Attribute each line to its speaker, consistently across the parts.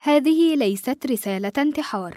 Speaker 1: هذه ليست رسالة انتحار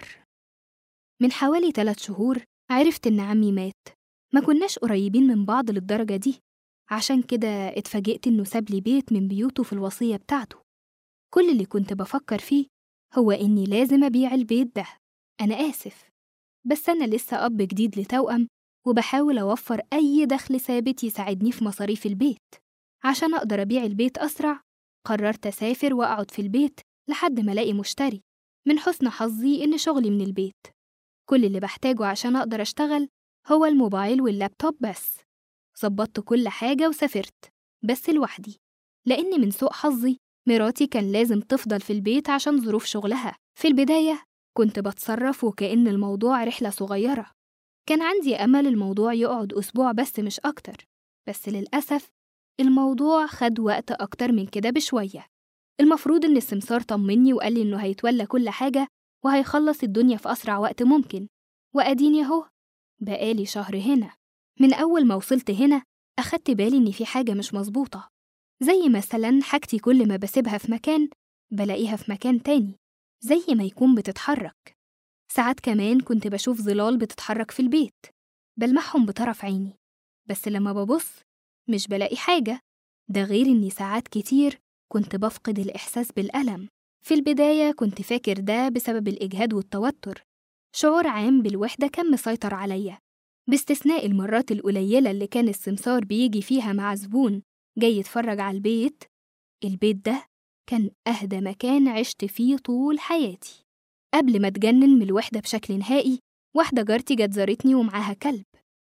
Speaker 1: من حوالي ثلاث شهور عرفت إن عمي مات ما كناش قريبين من بعض للدرجة دي عشان كده اتفاجئت إنه ساب لي بيت من بيوته في الوصية بتاعته كل اللي كنت بفكر فيه هو إني لازم أبيع البيت ده أنا آسف بس أنا لسه أب جديد لتوأم وبحاول أوفر أي دخل ثابت يساعدني في مصاريف البيت عشان أقدر أبيع البيت أسرع قررت أسافر وأقعد في البيت لحد ما ألاقي مشتري من حسن حظي إن شغلي من البيت كل اللي بحتاجه عشان أقدر أشتغل هو الموبايل واللابتوب بس ظبطت كل حاجة وسافرت بس لوحدي لأن من سوء حظي مراتي كان لازم تفضل في البيت عشان ظروف شغلها في البداية كنت بتصرف وكأن الموضوع رحلة صغيرة كان عندي أمل الموضوع يقعد أسبوع بس مش أكتر بس للأسف الموضوع خد وقت أكتر من كده بشوية المفروض إن السمسار طمني وقال لي إنه هيتولى كل حاجة وهيخلص الدنيا في أسرع وقت ممكن وأديني أهو بقالي شهر هنا من أول ما وصلت هنا أخدت بالي إن في حاجة مش مظبوطة زي مثلا حاجتي كل ما بسيبها في مكان بلاقيها في مكان تاني زي ما يكون بتتحرك ساعات كمان كنت بشوف ظلال بتتحرك في البيت بلمحهم بطرف عيني بس لما ببص مش بلاقي حاجة ده غير إني ساعات كتير كنت بفقد الإحساس بالألم في البداية كنت فاكر ده بسبب الإجهاد والتوتر شعور عام بالوحدة كان مسيطر عليا باستثناء المرات القليلة اللي كان السمسار بيجي فيها مع زبون جاي يتفرج على البيت البيت ده كان أهدى مكان عشت فيه طول حياتي قبل ما اتجنن من الوحدة بشكل نهائي واحدة جارتي جت زارتني ومعاها كلب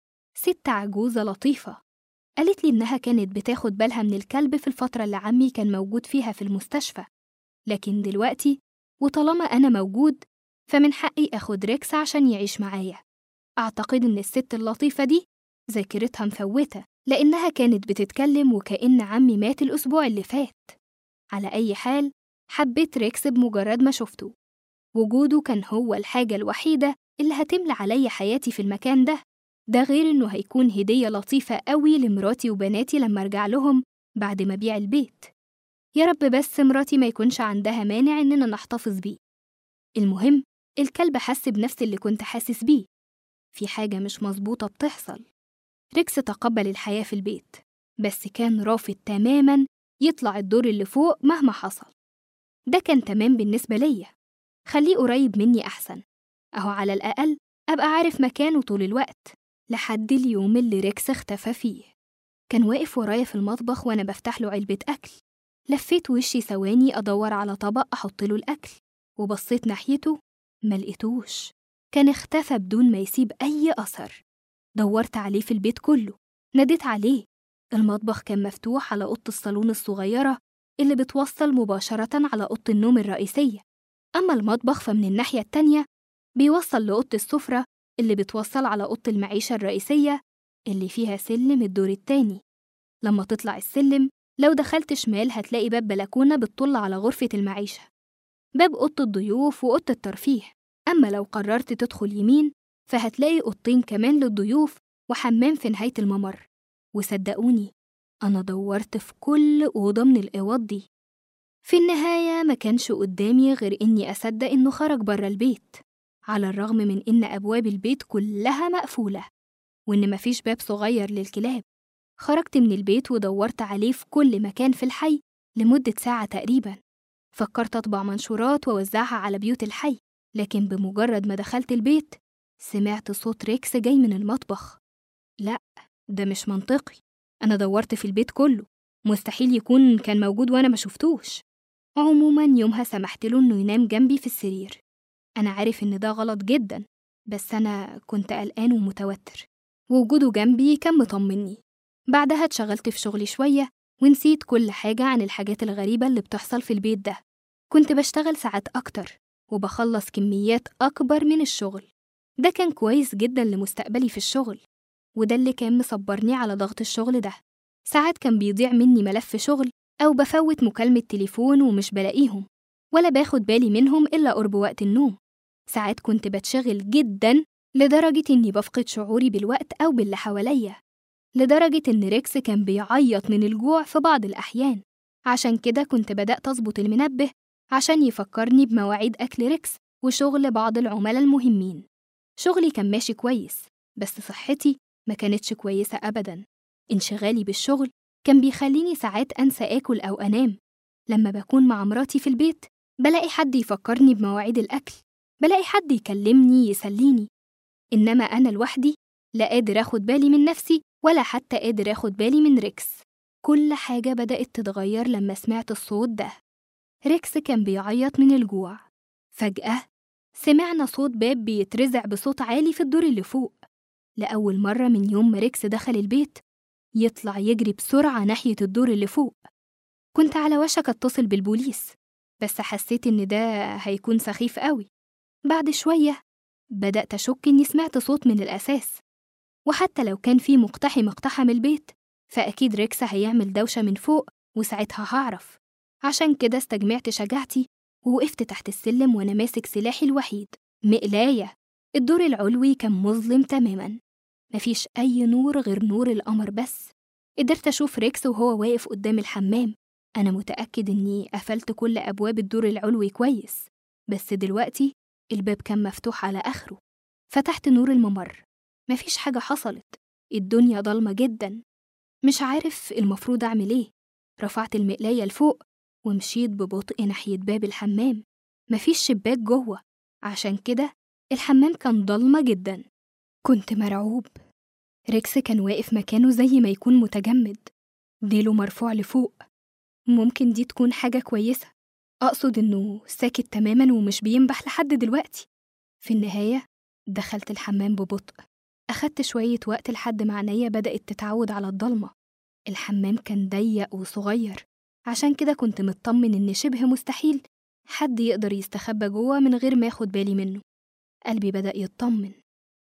Speaker 1: ست عجوزة لطيفة قالت لي إنها كانت بتاخد بالها من الكلب في الفترة اللي عمي كان موجود فيها في المستشفى لكن دلوقتي وطالما أنا موجود فمن حقي أخد ريكس عشان يعيش معايا أعتقد إن الست اللطيفة دي ذاكرتها مفوتة لأنها كانت بتتكلم وكأن عمي مات الأسبوع اللي فات على أي حال حبيت ريكس بمجرد ما شفته وجوده كان هو الحاجة الوحيدة اللي هتملى عليا حياتي في المكان ده ده غير إنه هيكون هدية لطيفة قوي لمراتي وبناتي لما أرجع لهم بعد ما أبيع البيت يا رب بس مراتي ما يكونش عندها مانع إننا نحتفظ بيه المهم الكلب حس بنفس اللي كنت حاسس بيه في حاجة مش مظبوطة بتحصل ريكس تقبل الحياة في البيت بس كان رافض تماما يطلع الدور اللي فوق مهما حصل ده كان تمام بالنسبة ليا خليه قريب مني أحسن أهو على الأقل أبقى عارف مكانه طول الوقت لحد اليوم اللي ريكس اختفى فيه كان واقف ورايا في المطبخ وأنا بفتح له علبة أكل لفيت وشي ثواني أدور على طبق أحط له الأكل وبصيت ناحيته ملقتوش كان اختفى بدون ما يسيب أي أثر دورت عليه في البيت كله ناديت عليه المطبخ كان مفتوح على أوضة الصالون الصغيرة اللي بتوصل مباشرة على أوضة النوم الرئيسية أما المطبخ فمن الناحية التانية بيوصل لأوضة السفرة اللي بتوصل على أوضة المعيشة الرئيسية اللي فيها سلم الدور التاني لما تطلع السلم لو دخلت شمال هتلاقي باب بلكونة بتطل على غرفة المعيشة باب أوضة الضيوف وأوضة الترفيه أما لو قررت تدخل يمين فهتلاقي أوضتين كمان للضيوف وحمام في نهاية الممر وصدقوني أنا دورت في كل أوضة من الأوض دي في النهاية ما كانش قدامي غير إني أصدق إنه خرج برا البيت على الرغم من إن أبواب البيت كلها مقفولة وإن مفيش باب صغير للكلاب خرجت من البيت ودورت عليه في كل مكان في الحي لمدة ساعة تقريبا فكرت أطبع منشورات وأوزعها على بيوت الحي لكن بمجرد ما دخلت البيت سمعت صوت ريكس جاي من المطبخ لا ده مش منطقي أنا دورت في البيت كله مستحيل يكون كان موجود وأنا ما شفتوش عموما يومها سمحت له إنه ينام جنبي في السرير أنا عارف إن ده غلط جدا بس أنا كنت قلقان ومتوتر ووجوده جنبي كان مطمني بعدها اتشغلت في شغلي شوية ونسيت كل حاجة عن الحاجات الغريبة اللي بتحصل في البيت ده كنت بشتغل ساعات أكتر وبخلص كميات أكبر من الشغل ده كان كويس جدا لمستقبلي في الشغل وده اللي كان مصبرني على ضغط الشغل ده ساعات كان بيضيع مني ملف شغل أو بفوت مكالمة تليفون ومش بلاقيهم ولا باخد بالي منهم إلا قرب وقت النوم ساعات كنت بتشغل جدا لدرجة إني بفقد شعوري بالوقت أو باللي حواليا لدرجة إن ريكس كان بيعيط من الجوع في بعض الأحيان عشان كده كنت بدأت أظبط المنبه عشان يفكرني بمواعيد أكل ريكس وشغل بعض العملاء المهمين شغلي كان ماشي كويس بس صحتي ما كانتش كويسة أبدا انشغالي بالشغل كان بيخليني ساعات أنسى آكل أو أنام لما بكون مع مراتي في البيت بلاقي حد يفكرني بمواعيد الأكل بلاقي حد يكلمني يسليني إنما أنا لوحدي لا قادر أخد بالي من نفسي ولا حتى قادر أخد بالي من ريكس كل حاجة بدأت تتغير لما سمعت الصوت ده ريكس كان بيعيط من الجوع فجأة سمعنا صوت باب بيترزع بصوت عالي في الدور اللي فوق لأول مرة من يوم ما ريكس دخل البيت يطلع يجري بسرعة ناحية الدور اللي فوق كنت على وشك أتصل بالبوليس بس حسيت إن ده هيكون سخيف قوي بعد شوية بدأت أشك إني سمعت صوت من الأساس وحتى لو كان في مقتحم اقتحم البيت فأكيد ريكس هيعمل دوشة من فوق وساعتها هعرف عشان كده استجمعت شجاعتي ووقفت تحت السلم وأنا ماسك سلاحي الوحيد مقلاية الدور العلوي كان مظلم تماما مفيش أي نور غير نور القمر بس قدرت أشوف ريكس وهو واقف قدام الحمام أنا متأكد إني قفلت كل أبواب الدور العلوي كويس بس دلوقتي الباب كان مفتوح على آخره فتحت نور الممر مفيش حاجة حصلت الدنيا ضلمة جدا مش عارف المفروض أعمل إيه رفعت المقلاية لفوق ومشيت ببطء ناحية باب الحمام مفيش شباك جوه عشان كده الحمام كان ضلمة جدا كنت مرعوب ريكس كان واقف مكانه زي ما يكون متجمد ديله مرفوع لفوق ممكن دي تكون حاجة كويسة أقصد إنه ساكت تماما ومش بينبح لحد دلوقتي في النهاية دخلت الحمام ببطء أخدت شوية وقت لحد ما عينيا بدأت تتعود على الضلمة الحمام كان ضيق وصغير عشان كده كنت مطمن إن شبه مستحيل حد يقدر يستخبى جوه من غير ما ياخد بالي منه قلبي بدأ يطمن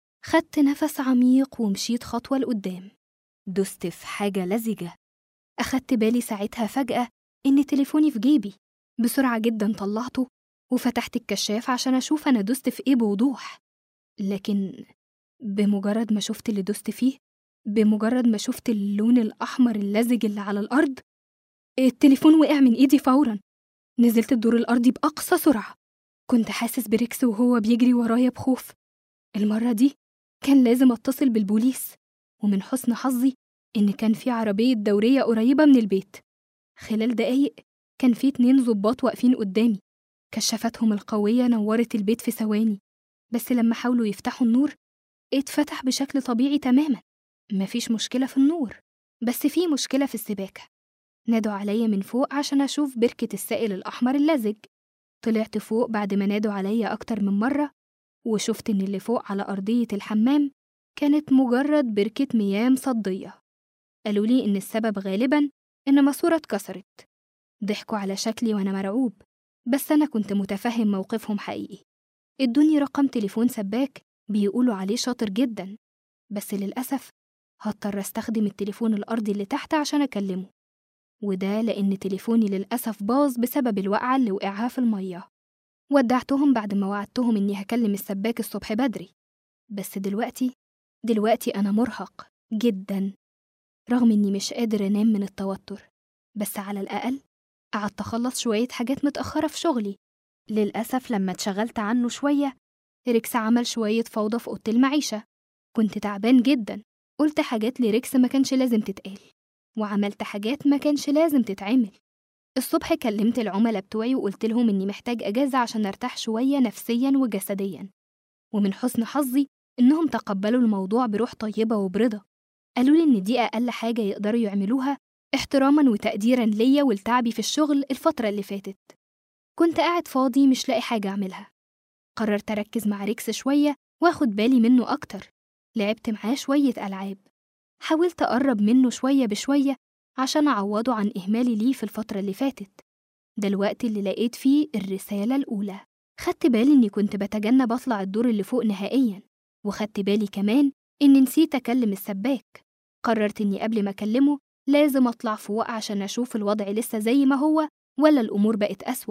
Speaker 1: خدت نفس عميق ومشيت خطوة لقدام دست في حاجة لزجة أخدت بالي ساعتها فجأة إن تليفوني في جيبي بسرعة جدا طلعته وفتحت الكشاف عشان أشوف أنا دست في إيه بوضوح لكن بمجرد ما شفت اللي دست فيه بمجرد ما شفت اللون الأحمر اللزج اللي على الأرض التليفون وقع من إيدي فورا نزلت الدور الأرضي بأقصى سرعة كنت حاسس بريكس وهو بيجري ورايا بخوف المرة دي كان لازم أتصل بالبوليس ومن حسن حظي إن كان في عربية دورية قريبة من البيت خلال دقايق كان في اتنين ظباط واقفين قدامي كشافاتهم القوية نورت البيت في ثواني بس لما حاولوا يفتحوا النور اتفتح بشكل طبيعي تماما مفيش مشكلة في النور بس في مشكلة في السباكة نادوا عليا من فوق عشان أشوف بركة السائل الأحمر اللزج طلعت فوق بعد ما نادوا عليا أكتر من مرة وشفت إن اللي فوق على أرضية الحمام كانت مجرد بركة مياه مصدية قالوا لي إن السبب غالبا إن ماسورة اتكسرت ضحكوا على شكلي وأنا مرعوب بس أنا كنت متفهم موقفهم حقيقي ادوني رقم تليفون سباك بيقولوا عليه شاطر جدا بس للأسف هضطر أستخدم التليفون الأرضي اللي تحت عشان أكلمه وده لأن تليفوني للأسف باظ بسبب الوقعة اللي وقعها في المية ودعتهم بعد ما وعدتهم إني هكلم السباك الصبح بدري بس دلوقتي دلوقتي أنا مرهق جدا رغم إني مش قادر أنام من التوتر بس على الأقل قعدت أخلص شوية حاجات متأخرة في شغلي للأسف لما اتشغلت عنه شوية ريكس عمل شوية فوضى في أوضة المعيشة كنت تعبان جدا قلت حاجات لريكس ما كانش لازم تتقال وعملت حاجات ما كانش لازم تتعمل الصبح كلمت العملاء بتوعي وقلت لهم إني محتاج أجازة عشان أرتاح شوية نفسيا وجسديا ومن حسن حظي إنهم تقبلوا الموضوع بروح طيبة وبرضا قالوا لي إن دي أقل حاجة يقدروا يعملوها احتراما وتقديرا ليا ولتعبي في الشغل الفترة اللي فاتت كنت قاعد فاضي مش لاقي حاجة أعملها قررت أركز مع ريكس شوية وآخد بالي منه أكتر لعبت معاه شوية ألعاب حاولت أقرب منه شوية بشوية عشان أعوضه عن إهمالي ليه في الفترة اللي فاتت ده الوقت اللي لقيت فيه الرسالة الأولى خدت بالي إني كنت بتجنب أطلع الدور اللي فوق نهائيا وخدت بالي كمان إني نسيت أكلم السباك قررت إني قبل ما أكلمه لازم أطلع فوق عشان أشوف الوضع لسه زي ما هو ولا الأمور بقت أسوأ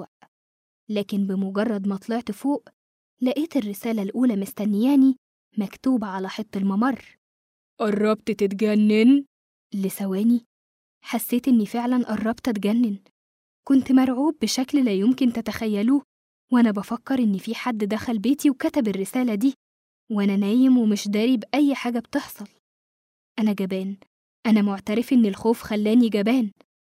Speaker 1: لكن بمجرد ما طلعت فوق لقيت الرسالة الأولى مستنياني مكتوبة على حيط الممر
Speaker 2: قربت تتجنن
Speaker 1: لثواني حسيت إني فعلا قربت أتجنن كنت مرعوب بشكل لا يمكن تتخيلوه وأنا بفكر إن في حد دخل بيتي وكتب الرسالة دي وأنا نايم ومش داري بأي حاجة بتحصل أنا جبان أنا معترف إن الخوف خلاني جبان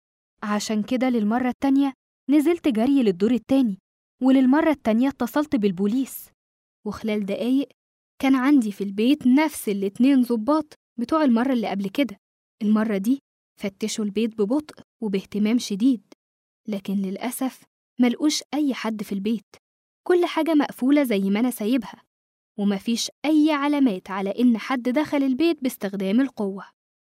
Speaker 1: عشان كده للمرة التانية نزلت جري للدور التاني وللمرة التانية اتصلت بالبوليس وخلال دقايق كان عندي في البيت نفس الاتنين ظباط بتوع المرة اللي قبل كده المرة دي فتشوا البيت ببطء وباهتمام شديد لكن للأسف ملقوش أي حد في البيت كل حاجة مقفولة زي ما أنا سايبها ومفيش أي علامات على إن حد دخل البيت باستخدام القوة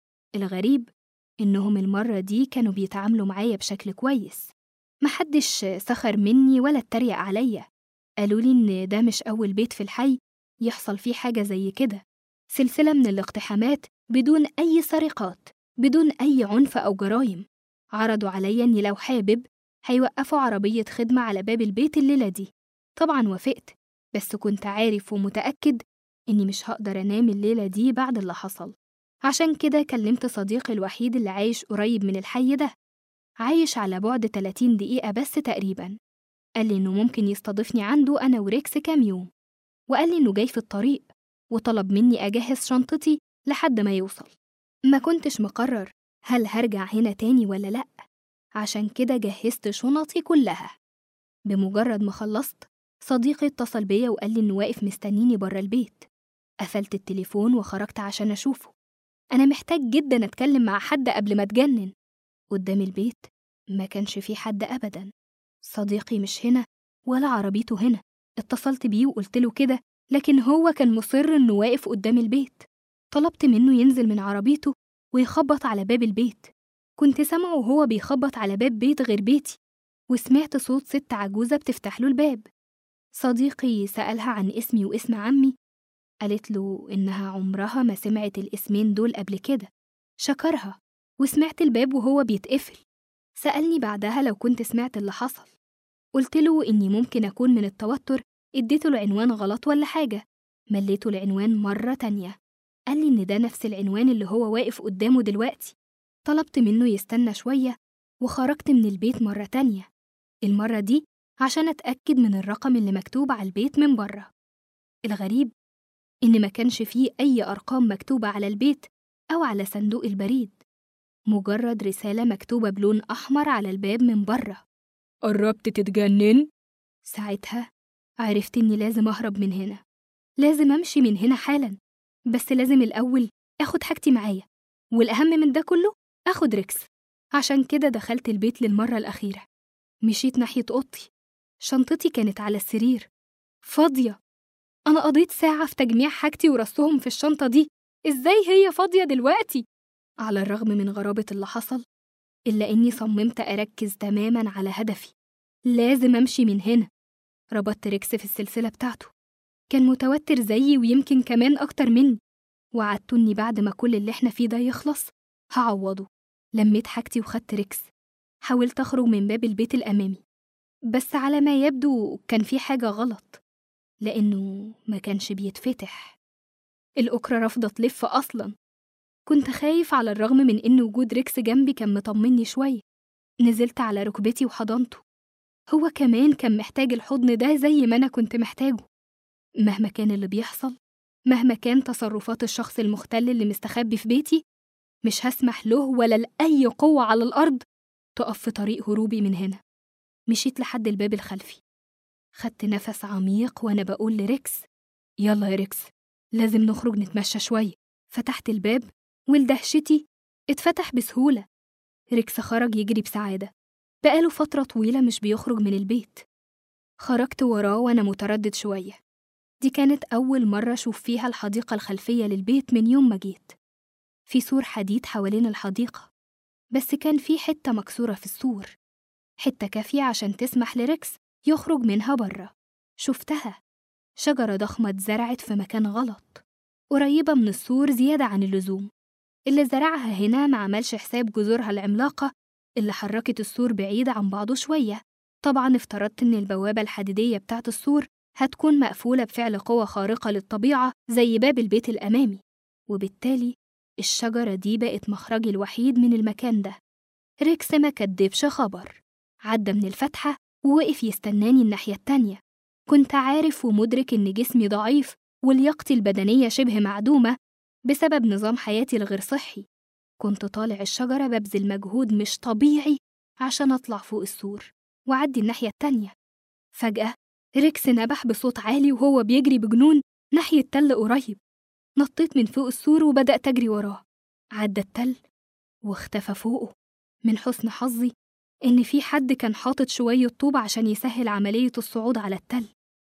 Speaker 1: الغريب إنهم المرة دي كانوا بيتعاملوا معايا بشكل كويس محدش سخر مني ولا اتريق عليا قالولي إن ده مش أول بيت في الحي يحصل فيه حاجة زي كده سلسلة من الاقتحامات بدون أي سرقات بدون أي عنف أو جرايم عرضوا عليا إني لو حابب هيوقفوا عربية خدمة على باب البيت الليلة دي طبعا وافقت بس كنت عارف ومتأكد إني مش هقدر أنام الليلة دي بعد اللي حصل عشان كده كلمت صديقي الوحيد اللي عايش قريب من الحي ده عايش على بعد 30 دقيقة بس تقريبا قال لي إنه ممكن يستضيفني عنده أنا وريكس كام يوم وقال لي إنه جاي في الطريق وطلب مني أجهز شنطتي لحد ما يوصل ما كنتش مقرر هل هرجع هنا تاني ولا لأ عشان كده جهزت شنطي كلها بمجرد ما خلصت صديقي اتصل بيا وقال لي إنه واقف مستنيني بره البيت قفلت التليفون وخرجت عشان أشوفه أنا محتاج جدا أتكلم مع حد قبل ما أتجنن قدام البيت ما كانش في حد أبدا صديقي مش هنا ولا عربيته هنا اتصلت بيه وقلت له كده لكن هو كان مصر إنه واقف قدام البيت طلبت منه ينزل من عربيته ويخبط على باب البيت كنت سامعه وهو بيخبط على باب بيت غير بيتي وسمعت صوت ست عجوزة بتفتح له الباب صديقي سألها عن اسمي واسم عمي قالت له إنها عمرها ما سمعت الاسمين دول قبل كده شكرها وسمعت الباب وهو بيتقفل سألني بعدها لو كنت سمعت اللي حصل قلت له إني ممكن أكون من التوتر اديته العنوان غلط ولا حاجة مليته العنوان مرة تانية قال لي إن ده نفس العنوان اللي هو واقف قدامه دلوقتي طلبت منه يستنى شوية وخرجت من البيت مرة تانية المرة دي عشان أتأكد من الرقم اللي مكتوب على البيت من بره الغريب إن ما كانش فيه أي أرقام مكتوبة على البيت أو على صندوق البريد مجرد رسالة مكتوبة بلون أحمر على الباب من بره
Speaker 2: قربت تتجنن؟
Speaker 1: ساعتها عرفت إني لازم أهرب من هنا لازم أمشي من هنا حالا بس لازم الأول أخد حاجتي معايا والأهم من ده كله أخد ريكس عشان كده دخلت البيت للمرة الأخيرة مشيت ناحية أوضتي شنطتي كانت على السرير فاضية أنا قضيت ساعة في تجميع حاجتي ورصهم في الشنطة دي إزاي هي فاضية دلوقتي؟ على الرغم من غرابة اللي حصل إلا إني صممت أركز تماما على هدفي لازم أمشي من هنا ربطت ريكس في السلسلة بتاعته كان متوتر زيي ويمكن كمان أكتر مني وعدته إني بعد ما كل اللي إحنا فيه ده يخلص هعوضه لميت حاجتي وخدت ريكس حاولت أخرج من باب البيت الأمامي بس على ما يبدو كان في حاجة غلط لأنه ما كانش بيتفتح الأكرة رافضة تلف أصلا كنت خايف على الرغم من إن وجود ريكس جنبي كان مطمني شوية نزلت على ركبتي وحضنته هو كمان كان محتاج الحضن ده زي ما أنا كنت محتاجه مهما كان اللي بيحصل مهما كان تصرفات الشخص المختل اللي مستخبي في بيتي مش هسمح له ولا لأي قوة على الأرض تقف في طريق هروبي من هنا مشيت لحد الباب الخلفي خدت نفس عميق وأنا بقول لريكس يلا يا ريكس لازم نخرج نتمشى شوية فتحت الباب ولدهشتي اتفتح بسهولة ريكس خرج يجري بسعادة بقاله فترة طويلة مش بيخرج من البيت خرجت وراه وأنا متردد شوية دي كانت أول مرة أشوف فيها الحديقة الخلفية للبيت من يوم ما جيت في سور حديد حوالين الحديقة بس كان في حتة مكسورة في السور حتة كافية عشان تسمح لريكس يخرج منها بره شفتها شجرة ضخمة اتزرعت في مكان غلط قريبة من السور زيادة عن اللزوم اللي زرعها هنا ما عملش حساب جذورها العملاقة اللي حركت السور بعيد عن بعضه شوية طبعا افترضت إن البوابة الحديدية بتاعت السور هتكون مقفولة بفعل قوة خارقة للطبيعة زي باب البيت الأمامي وبالتالي الشجرة دي بقت مخرجي الوحيد من المكان ده ريكس ما كدبش خبر عدى من الفتحة ووقف يستناني الناحية التانية كنت عارف ومدرك إن جسمي ضعيف ولياقتي البدنية شبه معدومة بسبب نظام حياتي الغير صحي كنت طالع الشجرة ببذل مجهود مش طبيعي عشان أطلع فوق السور وأعدي الناحية التانية فجأة ريكس نبح بصوت عالي وهو بيجري بجنون ناحية تل قريب نطيت من فوق السور وبدأت أجري وراه عدى التل واختفى فوقه من حسن حظي إن في حد كان حاطط شوية طوب عشان يسهل عملية الصعود على التل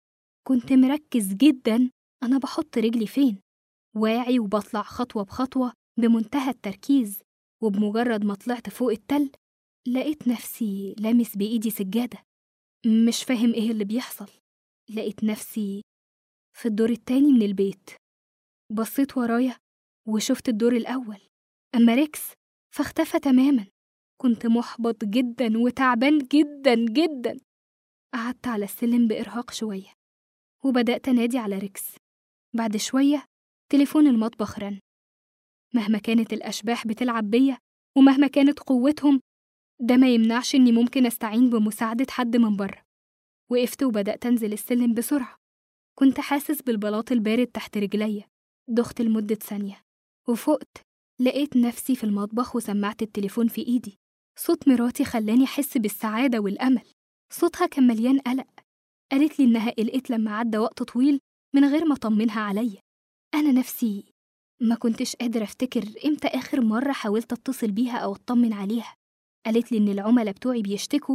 Speaker 1: كنت مركز جدا أنا بحط رجلي فين واعي وبطلع خطوة بخطوة بمنتهى التركيز وبمجرد ما طلعت فوق التل لقيت نفسي لامس بإيدي سجادة مش فاهم إيه اللي بيحصل لقيت نفسي في الدور التاني من البيت بصيت ورايا وشفت الدور الأول أما ريكس فاختفى تماما كنت محبط جدا وتعبان جدا جدا قعدت على السلم بإرهاق شوية وبدأت أنادي على ريكس بعد شوية تليفون المطبخ رن مهما كانت الأشباح بتلعب بيا ومهما كانت قوتهم ده ما يمنعش إني ممكن أستعين بمساعدة حد من بره وقفت وبدأت أنزل السلم بسرعة كنت حاسس بالبلاط البارد تحت رجليا دخت لمدة ثانية وفقت لقيت نفسي في المطبخ وسمعت التليفون في إيدي صوت مراتي خلاني أحس بالسعادة والأمل صوتها كان مليان قلق قالت لي إنها قلقت لما عدى وقت طويل من غير ما أطمنها عليا أنا نفسي ما كنتش قادرة أفتكر إمتى آخر مرة حاولت أتصل بيها أو أطمن عليها قالت لي إن العملاء بتوعي بيشتكوا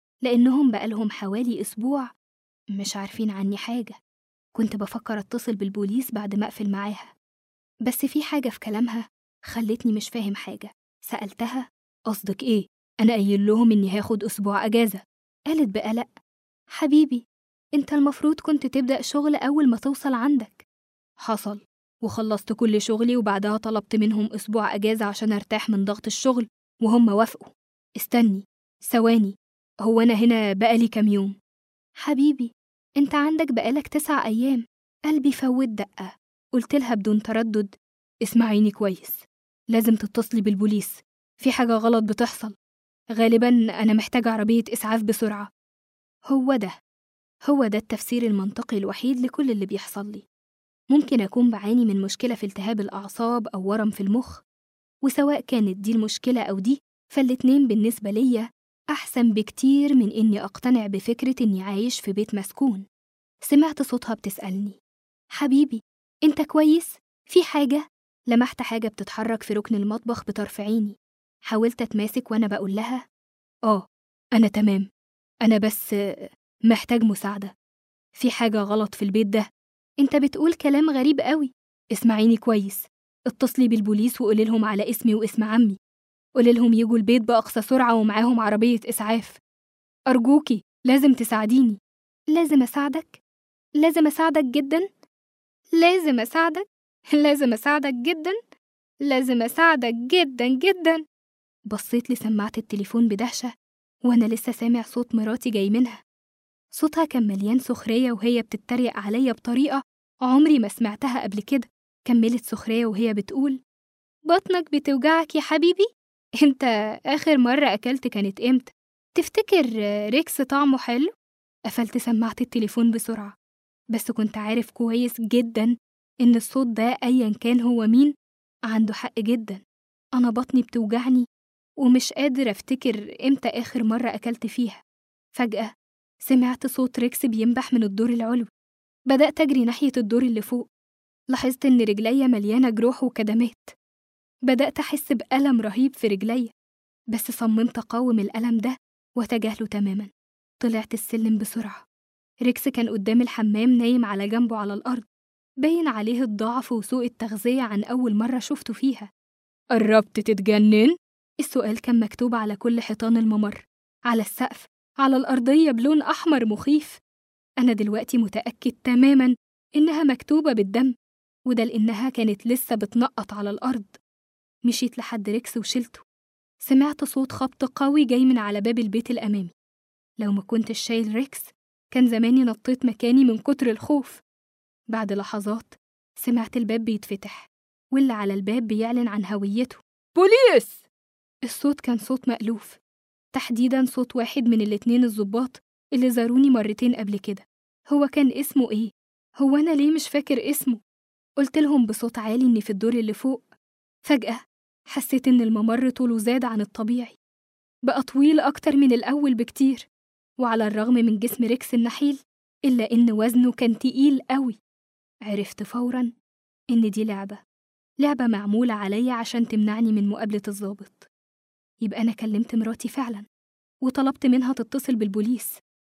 Speaker 1: لأنهم بقالهم حوالي أسبوع مش عارفين عني حاجة كنت بفكر أتصل بالبوليس بعد ما أقفل معاها بس في حاجة في كلامها خلتني مش فاهم حاجة سألتها قصدك إيه؟ أنا قايل لهم إني هاخد أسبوع أجازة قالت بقلق حبيبي أنت المفروض كنت تبدأ شغل أول ما توصل عندك حصل وخلصت كل شغلي وبعدها طلبت منهم أسبوع أجازة عشان أرتاح من ضغط الشغل وهم وافقوا استني ثواني هو أنا هنا بقالي كام يوم حبيبي أنت عندك بقالك تسع أيام قلبي فوت دقة قلت لها بدون تردد اسمعيني كويس لازم تتصلي بالبوليس في حاجة غلط بتحصل غالبا أنا محتاجة عربية إسعاف بسرعة هو ده هو ده التفسير المنطقي الوحيد لكل اللي بيحصل لي ممكن أكون بعاني من مشكلة في التهاب الأعصاب أو ورم في المخ وسواء كانت دي المشكلة أو دي فالاتنين بالنسبة ليا أحسن بكتير من إني أقتنع بفكرة إني عايش في بيت مسكون سمعت صوتها بتسألني حبيبي أنت كويس؟ في حاجة؟ لمحت حاجة بتتحرك في ركن المطبخ بطرف عيني حاولت أتماسك وأنا بقول لها آه أنا تمام أنا بس محتاج مساعدة في حاجة غلط في البيت ده أنت بتقول كلام غريب قوي اسمعيني كويس اتصلي بالبوليس وقولي لهم على اسمي واسم عمي قولي لهم يجوا البيت بأقصى سرعة ومعاهم عربية إسعاف أرجوكي لازم تساعديني لازم أساعدك؟ لازم أساعدك جدا؟ لازم أساعدك؟ لازم أساعدك جدا؟ لازم أساعدك جدا جدا بصيت لسماعة التليفون بدهشة وأنا لسه سامع صوت مراتي جاي منها صوتها كان مليان سخرية وهي بتتريق عليا بطريقة عمري ما سمعتها قبل كده كملت سخرية وهي بتقول بطنك بتوجعك يا حبيبي؟ انت آخر مرة أكلت كانت إمتى؟ تفتكر ريكس طعمه حلو؟ قفلت سماعة التليفون بسرعة بس كنت عارف كويس جدا إن الصوت ده أيا كان هو مين عنده حق جدا أنا بطني بتوجعني ومش قادر أفتكر إمتى آخر مرة أكلت فيها فجأة سمعت صوت ريكس بينبح من الدور العلوي بدأت أجري ناحية الدور اللي فوق لاحظت إن رجليا مليانة جروح وكدمات بدأت أحس بألم رهيب في رجليا بس صممت أقاوم الألم ده وأتجاهله تماما طلعت السلم بسرعة ريكس كان قدام الحمام نايم على جنبه على الأرض باين عليه الضعف وسوء التغذية عن أول مرة شفته فيها
Speaker 2: قربت تتجنن؟
Speaker 1: السؤال كان مكتوب على كل حيطان الممر على السقف على الأرضية بلون أحمر مخيف أنا دلوقتي متأكد تماما إنها مكتوبة بالدم وده لإنها كانت لسه بتنقط على الأرض مشيت لحد ريكس وشلته سمعت صوت خبط قوي جاي من على باب البيت الأمامي لو ما كنتش شايل ريكس كان زماني نطيت مكاني من كتر الخوف بعد لحظات سمعت الباب بيتفتح واللي على الباب بيعلن عن هويته
Speaker 2: بوليس
Speaker 1: الصوت كان صوت مألوف تحديدا صوت واحد من الاتنين الظباط اللي زاروني مرتين قبل كده هو كان اسمه ايه؟ هو أنا ليه مش فاكر اسمه؟ قلت لهم بصوت عالي إني في الدور اللي فوق فجأة حسيت إن الممر طوله زاد عن الطبيعي بقى طويل أكتر من الأول بكتير وعلى الرغم من جسم ريكس النحيل إلا إن وزنه كان تقيل قوي عرفت فورا إن دي لعبة لعبة معمولة عليا عشان تمنعني من مقابلة الضابط يبقى أنا كلمت مراتي فعلا وطلبت منها تتصل بالبوليس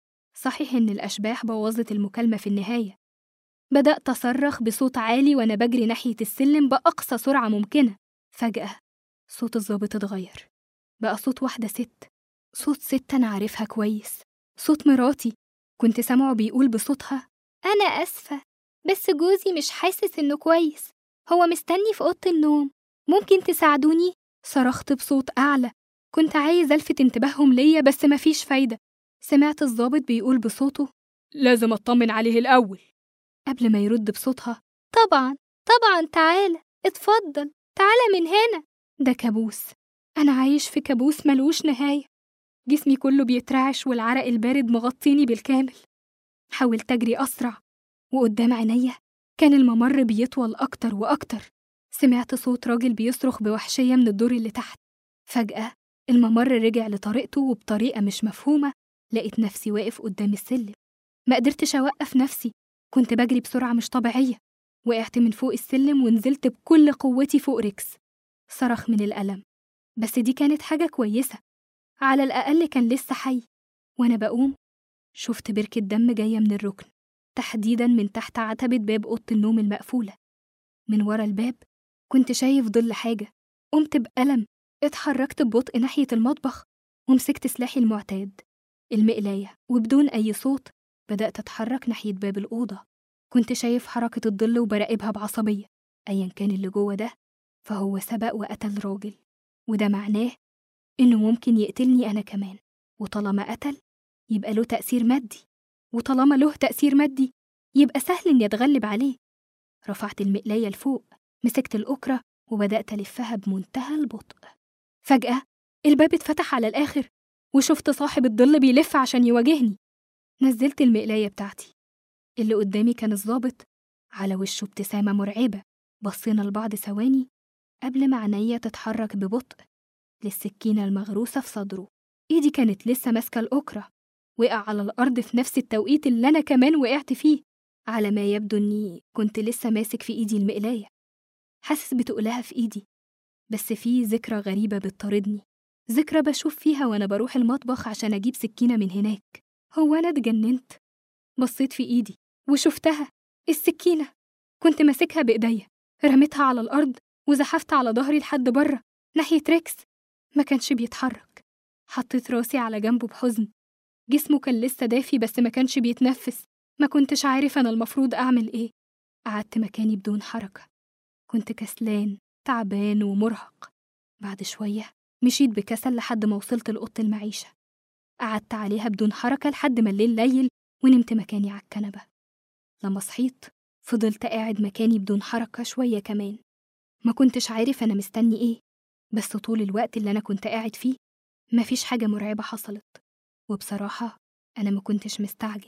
Speaker 1: صحيح إن الأشباح بوظت المكالمة في النهاية بدأت أصرخ بصوت عالي وأنا بجري ناحية السلم بأقصى سرعة ممكنة فجأة صوت الضابط اتغير بقى صوت واحدة ست صوت ست أنا عارفها كويس صوت مراتي كنت سامعه بيقول بصوتها أنا أسفة بس جوزي مش حاسس إنه كويس هو مستني في أوضة النوم ممكن تساعدوني؟ صرخت بصوت أعلى كنت عايز ألفت انتباههم ليا بس مفيش فايدة سمعت الضابط بيقول بصوته
Speaker 2: لازم أطمن عليه الأول
Speaker 1: قبل ما يرد بصوتها طبعا طبعا تعالى اتفضل تعالى من هنا ده كابوس أنا عايش في كابوس ملوش نهاية جسمي كله بيترعش والعرق البارد مغطيني بالكامل حاولت أجري أسرع وقدام عينيا كان الممر بيطول أكتر وأكتر سمعت صوت راجل بيصرخ بوحشية من الدور اللي تحت فجأة الممر رجع لطريقته وبطريقة مش مفهومة لقيت نفسي واقف قدام السلم ما قدرتش أوقف نفسي كنت بجري بسرعة مش طبيعية وقعت من فوق السلم ونزلت بكل قوتي فوق ريكس صرخ من الألم بس دي كانت حاجة كويسة على الأقل كان لسه حي وأنا بقوم شفت بركة دم جاية من الركن تحديدا من تحت عتبة باب أوضة النوم المقفولة من ورا الباب كنت شايف ظل حاجة قمت بألم اتحركت ببطء ناحية المطبخ ومسكت سلاحي المعتاد المقلاية وبدون أي صوت بدأت أتحرك ناحية باب الأوضة كنت شايف حركة الظل وبراقبها بعصبية أيا كان اللي جوه ده فهو سبق وقتل راجل وده معناه إنه ممكن يقتلني أنا كمان وطالما قتل يبقى له تأثير مادي وطالما له تأثير مادي يبقى سهل إني أتغلب عليه رفعت المقلاية لفوق مسكت الأكرة وبدأت ألفها بمنتهى البطء فجأة الباب اتفتح على الآخر وشفت صاحب الظل بيلف عشان يواجهني نزلت المقلاية بتاعتي اللي قدامي كان الظابط على وشه ابتسامة مرعبة بصينا لبعض ثواني قبل ما عينيا تتحرك ببطء للسكينة المغروسة في صدره إيدي كانت لسه ماسكة الأكرة وقع على الأرض في نفس التوقيت اللي أنا كمان وقعت فيه على ما يبدو إني كنت لسه ماسك في إيدي المقلاية حاسس بتقلها في إيدي بس في ذكرى غريبة بتطاردني ذكرى بشوف فيها وأنا بروح المطبخ عشان أجيب سكينة من هناك هو أنا اتجننت بصيت في إيدي وشفتها السكينة كنت ماسكها بإيديا رميتها على الأرض وزحفت على ظهري لحد بره ناحية ريكس ما كانش بيتحرك حطيت راسي على جنبه بحزن جسمه كان لسه دافي بس ما كانش بيتنفس ما كنتش عارف أنا المفروض أعمل إيه قعدت مكاني بدون حركة كنت كسلان تعبان ومرهق بعد شوية مشيت بكسل لحد ما وصلت لأوضة المعيشة قعدت عليها بدون حركة لحد ما الليل ليل ونمت مكاني على الكنبة لما صحيت فضلت قاعد مكاني بدون حركة شوية كمان ما كنتش عارف أنا مستني إيه بس طول الوقت اللي أنا كنت قاعد فيه مفيش حاجة مرعبة حصلت وبصراحة أنا ما كنتش مستعجل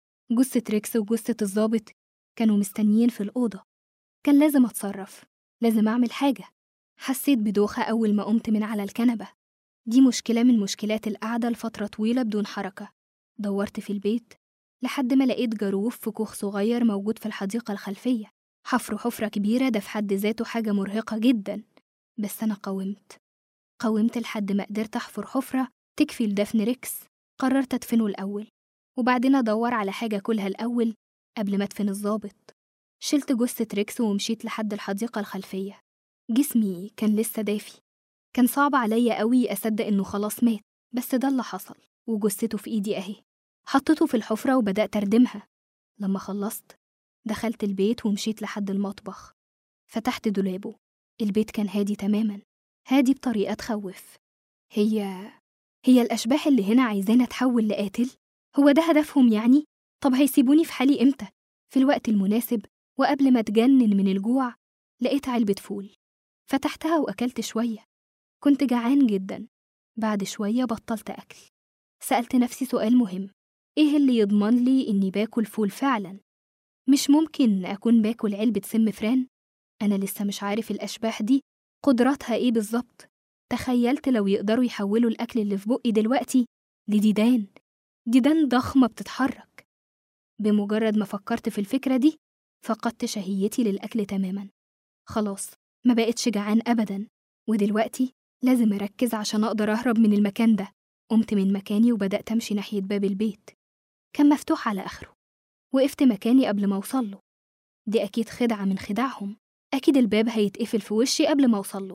Speaker 1: جثة ريكس وجثة الظابط كانوا مستنيين في الأوضة كان لازم أتصرف لازم أعمل حاجة حسيت بدوخة أول ما قمت من على الكنبة دي مشكلة من مشكلات القعدة لفترة طويلة بدون حركة دورت في البيت لحد ما لقيت جاروف في كوخ صغير موجود في الحديقة الخلفية حفر حفرة كبيرة ده في حد ذاته حاجة مرهقة جدا بس أنا قاومت قاومت لحد ما قدرت أحفر حفرة تكفي لدفن ريكس قررت أدفنه الأول وبعدين أدور على حاجة كلها الأول قبل ما أدفن الظابط شلت جثة ريكس ومشيت لحد الحديقة الخلفية جسمي كان لسه دافي كان صعب عليا قوي أصدق إنه خلاص مات بس ده اللي حصل وجثته في إيدي أهي حطيته في الحفرة وبدأت أردمها لما خلصت دخلت البيت ومشيت لحد المطبخ فتحت دولابه البيت كان هادي تماما هادي بطريقة تخوف هي هي الأشباح اللي هنا عايزانا أتحول لقاتل هو ده هدفهم يعني؟ طب هيسيبوني في حالي إمتى؟ في الوقت المناسب وقبل ما أتجنن من الجوع لقيت علبة فول فتحتها وأكلت شوية كنت جعان جدا بعد شوية بطلت أكل سألت نفسي سؤال مهم إيه اللي يضمن لي إني باكل فول فعلا؟ مش ممكن أكون باكل علبة سم فران؟ أنا لسه مش عارف الأشباح دي قدراتها إيه بالظبط تخيلت لو يقدروا يحولوا الأكل اللي في بقي دلوقتي لديدان ديدان ضخمة بتتحرك بمجرد ما فكرت في الفكرة دي فقدت شهيتي للأكل تماما خلاص ما بقتش جعان أبدا ودلوقتي لازم أركز عشان أقدر أهرب من المكان ده قمت من مكاني وبدأت أمشي ناحية باب البيت كان مفتوح على آخره وقفت مكاني قبل ما أوصله دي أكيد خدعة من خداعهم أكيد الباب هيتقفل في وشي قبل ما أوصله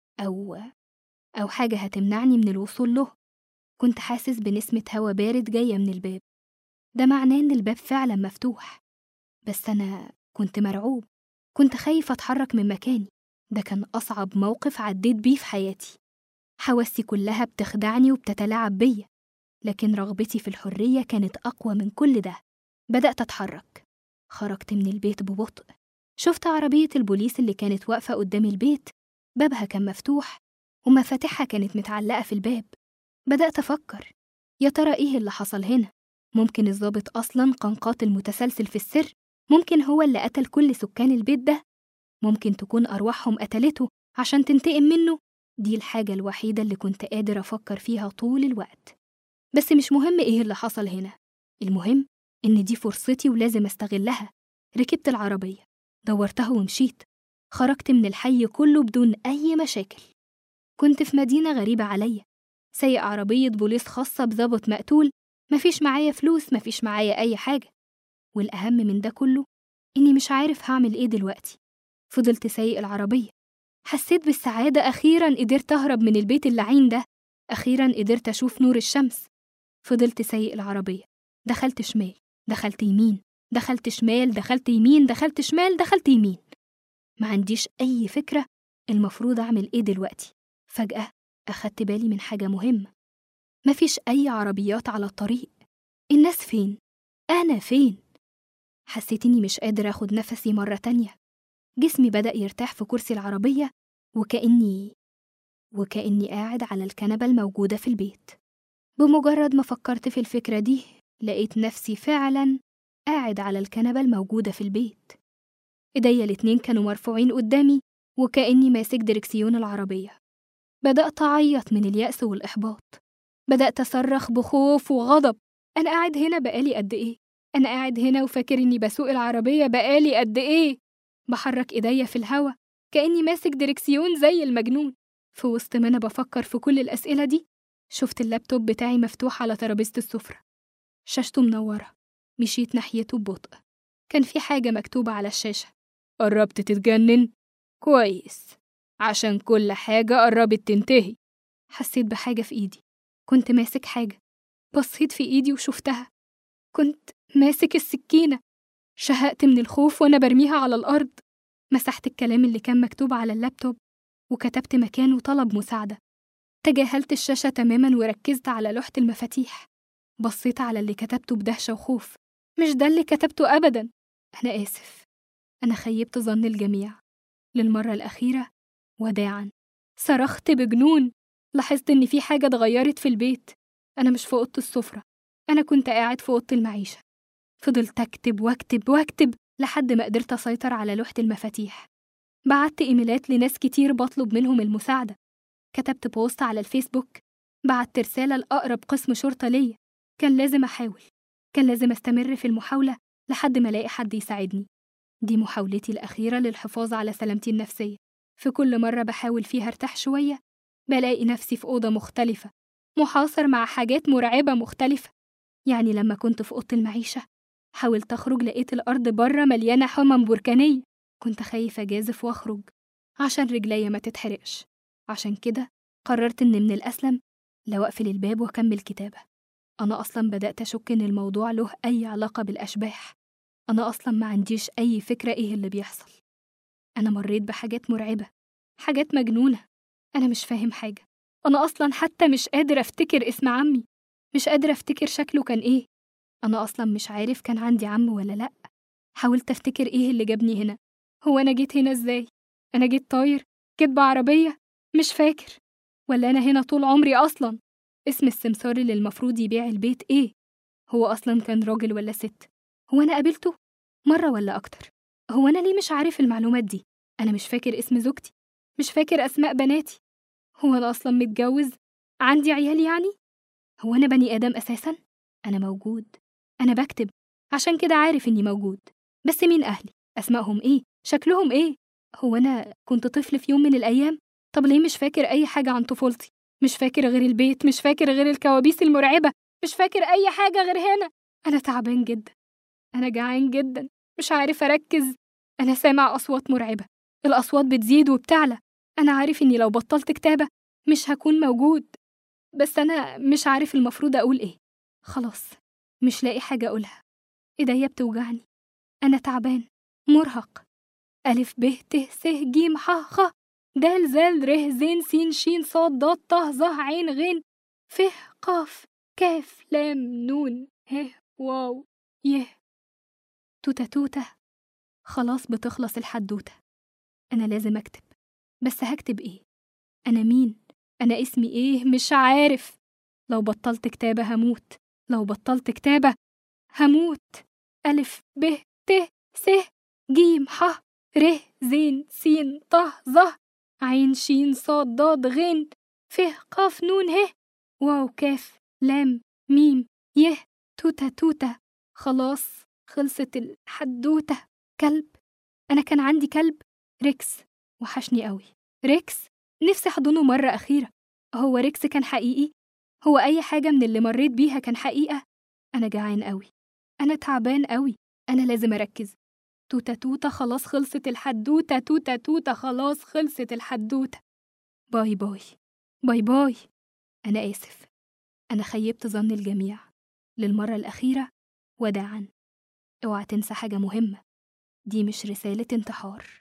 Speaker 1: أو أو حاجة هتمنعني من الوصول له كنت حاسس بنسمة هوا بارد جاية من الباب ده معناه إن الباب فعلا مفتوح بس أنا كنت مرعوب كنت خايف أتحرك من مكاني ده كان أصعب موقف عديت بيه في حياتي حواسي كلها بتخدعني وبتتلاعب بيا لكن رغبتي في الحرية كانت أقوى من كل ده بدأت أتحرك خرجت من البيت ببطء شفت عربية البوليس اللي كانت واقفة قدام البيت بابها كان مفتوح ومفاتيحها كانت متعلقة في الباب بدأت أفكر يا ترى إيه اللي حصل هنا؟ ممكن الضابط أصلا كان قاتل متسلسل في السر ممكن هو اللي قتل كل سكان البيت ده ممكن تكون أرواحهم قتلته عشان تنتقم منه دي الحاجة الوحيدة اللي كنت قادر أفكر فيها طول الوقت بس مش مهم إيه اللي حصل هنا المهم إن دي فرصتي ولازم أستغلها ركبت العربية دورتها ومشيت خرجت من الحي كله بدون أي مشاكل كنت في مدينة غريبة عليا سايق عربية بوليس خاصة بظابط مقتول مفيش معايا فلوس مفيش معايا أي حاجة والأهم من ده كله إني مش عارف هعمل إيه دلوقتي فضلت سايق العربية حسيت بالسعادة أخيرا قدرت أهرب من البيت اللعين ده أخيرا قدرت أشوف نور الشمس فضلت سايق العربية دخلت شمال دخلت يمين دخلت شمال دخلت يمين دخلت شمال دخلت يمين ما عنديش أي فكرة المفروض أعمل إيه دلوقتي فجأة أخدت بالي من حاجة مهمة مفيش أي عربيات على الطريق الناس فين؟ أنا فين؟ حسيت إني مش قادر أخد نفسي مرة تانية جسمي بدأ يرتاح في كرسي العربية وكأني وكأني قاعد على الكنبة الموجودة في البيت بمجرد ما فكرت في الفكرة دي لقيت نفسي فعلا قاعد على الكنبة الموجودة في البيت إيديا الاتنين كانوا مرفوعين قدامي وكأني ماسك دركسيون العربية بدأت أعيط من اليأس والإحباط بدأت أصرخ بخوف وغضب أنا قاعد هنا بقالي قد إيه؟ أنا قاعد هنا وفاكر إني بسوق العربية بقالي قد إيه؟ بحرك إيديا في الهوا كأني ماسك دركسيون زي المجنون في وسط ما أنا بفكر في كل الأسئلة دي شفت اللابتوب بتاعي مفتوح على ترابيزة السفرة شاشته منورة مشيت ناحيته ببطء كان في حاجة مكتوبة على الشاشة قربت تتجنن؟ كويس عشان كل حاجة قربت تنتهي حسيت بحاجة في إيدي كنت ماسك حاجة بصيت في إيدي وشفتها كنت ماسك السكينة شهقت من الخوف وأنا برميها على الأرض مسحت الكلام اللي كان مكتوب على اللابتوب وكتبت مكانه طلب مساعدة تجاهلت الشاشة تماما وركزت على لوحة المفاتيح بصيت على اللي كتبته بدهشة وخوف مش ده اللي كتبته أبدا أنا آسف أنا خيبت ظن الجميع للمرة الأخيرة وداعا صرخت بجنون لاحظت إن في حاجة اتغيرت في البيت أنا مش في أوضة السفرة أنا كنت قاعد في أوضة المعيشة فضلت أكتب وأكتب وأكتب لحد ما قدرت أسيطر على لوحة المفاتيح بعت إيميلات لناس كتير بطلب منهم المساعدة كتبت بوست على الفيسبوك بعت رسالة لأقرب قسم شرطة ليا كان لازم أحاول كان لازم أستمر في المحاولة لحد ما ألاقي حد يساعدني دي محاولتي الأخيرة للحفاظ على سلامتي النفسية في كل مرة بحاول فيها ارتاح شوية بلاقي نفسي في أوضة مختلفة محاصر مع حاجات مرعبة مختلفة يعني لما كنت في أوضة المعيشة حاولت أخرج لقيت الأرض بره مليانة حمم بركانية كنت خايفة أجازف وأخرج عشان رجليا ما تتحرقش عشان كده قررت إن من الأسلم لو أقفل الباب وأكمل كتابة أنا أصلا بدأت أشك إن الموضوع له أي علاقة بالأشباح أنا أصلا ما عنديش أي فكرة إيه اللي بيحصل أنا مريت بحاجات مرعبة حاجات مجنونة أنا مش فاهم حاجة أنا أصلا حتى مش قادر أفتكر اسم عمي مش قادر أفتكر شكله كان إيه أنا أصلا مش عارف كان عندي عم ولا لأ حاولت أفتكر إيه اللي جابني هنا هو أنا جيت هنا إزاي أنا جيت طاير جيت بعربية مش فاكر ولا أنا هنا طول عمري أصلا اسم السمسار اللي المفروض يبيع البيت إيه هو أصلا كان راجل ولا ست هو أنا قابلته مرة ولا أكتر هو أنا ليه مش عارف المعلومات دي أنا مش فاكر اسم زوجتي مش فاكر أسماء بناتي هو أنا أصلا متجوز عندي عيال يعني هو أنا بني آدم أساسا أنا موجود أنا بكتب عشان كده عارف إني موجود بس مين أهلي أسمائهم إيه شكلهم إيه هو أنا كنت طفل في يوم من الأيام طب ليه مش فاكر أي حاجة عن طفولتي مش فاكر غير البيت مش فاكر غير الكوابيس المرعبة مش فاكر أي حاجة غير هنا أنا تعبان جدا أنا جعان جدا مش عارف أركز أنا سامع أصوات مرعبة الأصوات بتزيد وبتعلى أنا عارف إني لو بطلت كتابة مش هكون موجود بس أنا مش عارف المفروض أقول إيه خلاص مش لاقي حاجة أقولها إيديا بتوجعني أنا تعبان مرهق ألف ب ت س ج ح خ دال زال ر زين سين شين صاد ضاد ط ظ عين غين ف قاف كاف لام نون ه واو يه توتة توتة خلاص بتخلص الحدوتة أنا لازم أكتب بس هكتب إيه؟ أنا مين؟ أنا اسمي إيه؟ مش عارف لو بطلت كتابة هموت لو بطلت كتابة هموت ألف ب ت س ج ح ر زين سين ط ظ عين شين صاد ضاد غين ف قاف نون ه واو كاف لام ميم يه توتة توتة خلاص خلصت الحدوتة كلب أنا كان عندي كلب ريكس وحشني قوي ريكس نفسي أحضنه مرة أخيرة هو ريكس كان حقيقي هو أي حاجة من اللي مريت بيها كان حقيقة أنا جعان قوي أنا تعبان قوي أنا لازم أركز توتة توتة خلاص خلصت الحدوتة توتة توتة خلاص خلصت الحدوتة باي باي باي باي أنا آسف أنا خيبت ظن الجميع للمرة الأخيرة وداعا اوعى تنسى حاجة مهمة دي مش رسالة انتحار